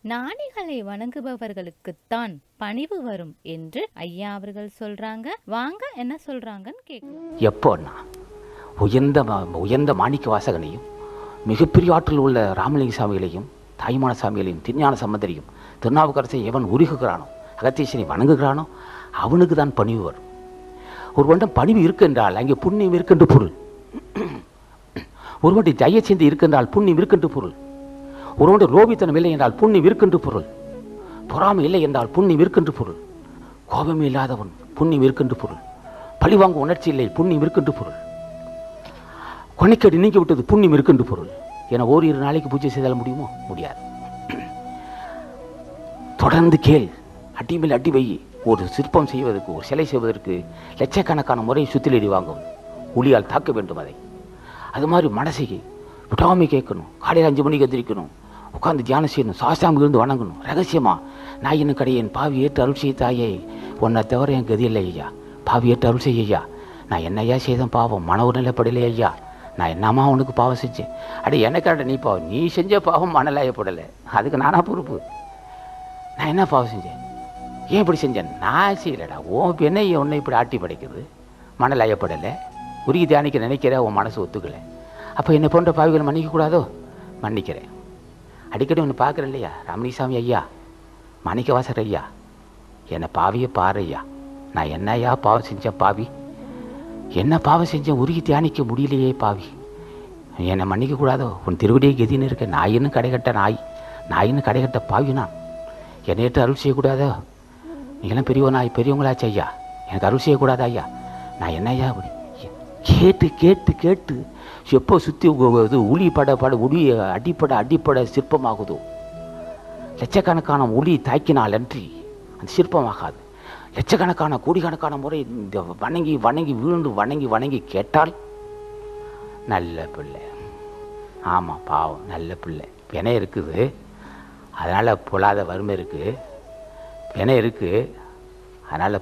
ஞானிகளை வணங்குபவர்களுக்குத்தான் பணிவு வரும் என்று ஐயா அவர்கள் சொல்றாங்க வாங்க என்ன சொல்றாங்கன்னு கேட்கலாம் எப்போன்னா உயர்ந்த ம- உயர்ந்த மாணிக்க வாசகனையும் மிகப்பெரிய ஆற்றல் உள்ள ராமலிங்க சாமிகளையும் தாய்மான சாமிகளையும் திருஞான சம்பந்தரையும் திருநாவுக்கரசை எவன் உருகுகிறானோ அகத்தீசனை வணங்குகிறானோ அவனுக்கு தான் பணிவு வரும் ஒரு வண்டம் பணிவு இருக்கின்றால் அங்கே புண்ணியம் இருக்கின்ற பொருள் ஒருவன் ஜெயச்சிந்தி இருக்கின்றால் புண்ணியம் இருக்கின்ற பொருள் ஒருவன் ரோபித்தனம் இல்லை என்றால் புண்ணியம் இருக்கின்ற பொருள் பொறாமை இல்லை என்றால் புண்ணியம் இருக்கின்ற பொருள் கோபமே இல்லாதவன் புண்ணியம் இருக்கின்ற பொருள் பழிவாங்கும் உணர்ச்சி இல்லை புண்ணியம் இருக்கின்ற பொருள் கொனைக்கடி நீங்கி விட்டது புண்ணியம் இருக்கின்ற பொருள் என ஓரிரு நாளைக்கு பூஜை செய்தால் முடியுமோ முடியாது தொடர்ந்து கேள் அடி மேல் அடி வை ஒரு சிற்பம் செய்வதற்கு ஒரு சிலை செய்வதற்கு லட்சக்கணக்கான முறை சுத்திலடி வாங்கும் ஒளியால் தாக்க வேண்டும் அதை அது மாதிரி மனசை விடாமல் கேட்கணும் காலையில் அஞ்சு மணிக்கு எந்திரிக்கணும் உட்காந்து தியானம் செய்யணும் சாஸ்தாம் இருந்து வணங்கணும் ரகசியமா நான் இன்னும் கடையேன் பாவி ஏற்று அருள் செய்ய தாயே உன்னை தவிர என் கதி இல்லை ஐயா பாவி ஏற்று அருள் செய்ய ஐயா நான் என்னையா செய்தேன் பாவம் மன உடலைப்படலை ஐயா நான் என்னம்மா உனக்கு பாவம் செஞ்சேன் அட எனக்காண்ட நீ பாவம் நீ செஞ்ச பாவம் மனலாயப்படலை அதுக்கு நானா பொறுப்பு நான் என்ன பாவம் செஞ்சேன் ஏன் இப்படி செஞ்சேன் நான் செய்யலடா உன் பெண்ணை உன்னை இப்படி ஆட்டி படைக்கிறது மணல் ஐயப்படலை உருகி தியானிக்க நினைக்கிற உன் மனசு ஒத்துக்கலை அப்போ என்னை போன்ற பாவிகளை மன்னிக்க கூடாதோ மன்னிக்கிறேன் அடிக்கடி ஒன்று பார்க்குறேன் இல்லையா ரமணிசாமி ஐயா மாணிக்க வாசர் ஐயா என்னை பாவியை பாரு ஐயா நான் என்ன ஐயா பாவம் செஞ்சேன் பாவி என்ன பாவம் செஞ்சேன் உருகி தியானிக்க முடியலையே பாவி என்னை மன்னிக்க கூடாதோ உன் திருவடியை கதின்னு இருக்க நாயின்னு கடைகட்ட நாய் நாயின்னு கடைகட்ட பாவி நான் என்னையிட்டு அருள் செய்யக்கூடாதோ நீங்களாம் பெரியவ நாய் பெரியவங்களாச்சு ஐயா எனக்கு அருள் செய்யக்கூடாதா ஐயா நான் என்ன ஐயா அப்படி கேட்டு கேட்டு கேட்டு எப்போ சுற்றி இது உளி பட பட உளி அடிப்பட அடிப்பட சிற்பமாகுதோ லட்சக்கணக்கான ஒளி தாக்கினால் அன்றி அந்த சிற்பமாகாது லட்சக்கணக்கான கோடிக்கணக்கான முறை இந்த வணங்கி வணங்கி வீழ்ந்து வணங்கி வணங்கி கேட்டால் நல்ல பிள்ளை ஆமாம் பாவம் நல்ல பிள்ளை பிணை இருக்குது அதனால் பொல்லாத வறுமை இருக்குது பிணை இருக்குது அதனால்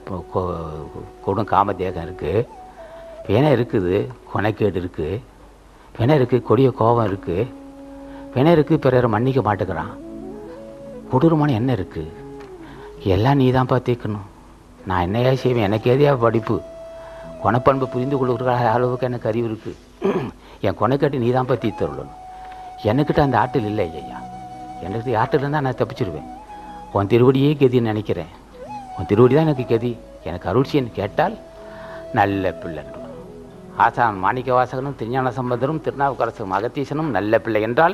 கொடும் காமதேகம் இருக்குது பிணை இருக்குது கொனைக்கேடு இருக்குது பிணை இருக்குது கொடிய கோபம் இருக்குது பிணை இருக்குது பிறரை மன்னிக்க மாட்டேங்கிறான் கொடூரமான என்ன இருக்குது எல்லாம் நீ தான்ப்பா தீர்க்கணும் நான் என்னையா செய்வேன் எனக்கு எதையா படிப்பு குணப்பண்பு புரிந்து கொள்கிற அளவுக்கு எனக்கு அறிவு இருக்குது என் கொனைக்கட்டு நீ தான்ப்பா தீர்த்தருளணும் எனக்கிட்ட அந்த ஆற்றல் இல்லை ஐயா எனக்கு ஆற்றல் இருந்தால் நான் தப்பிச்சிருவேன் உன் திருவடியே கதின்னு நினைக்கிறேன் உன் திருவடி தான் எனக்கு கதி எனக்கு அருள்சின்னு கேட்டால் நல்ல பிள்ளைன்னு ஆசான் மாணிக்க வாசகனும் திருஞான சம்பந்தரும் திருநாவுக்கரசரும் அகத்தீசனும் நல்ல பிள்ளை என்றால்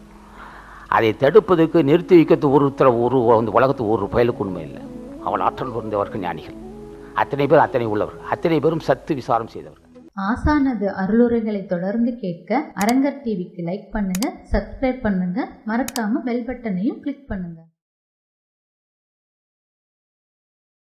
அதை தடுப்பதற்கு நிறுத்தி வைக்கிறது ஒருத்தர் ஒரு இந்த உலகத்து ஒரு பயலுக்கு உண்மை இல்லை அவள் ஆற்றல் புரிந்தவர்கள் ஞானிகள் அத்தனை பேர் அத்தனை உள்ளவர் அத்தனை பேரும் சத்து விசாரம் செய்தவர்கள் ஆசானது அருளுரைகளை தொடர்ந்து கேட்க அரங்கர் டிவிக்கு லைக் பண்ணுங்க சப்ஸ்கிரைப் பண்ணுங்க மறக்காம பெல் பட்டனையும் கிளிக் பண்ணுங்க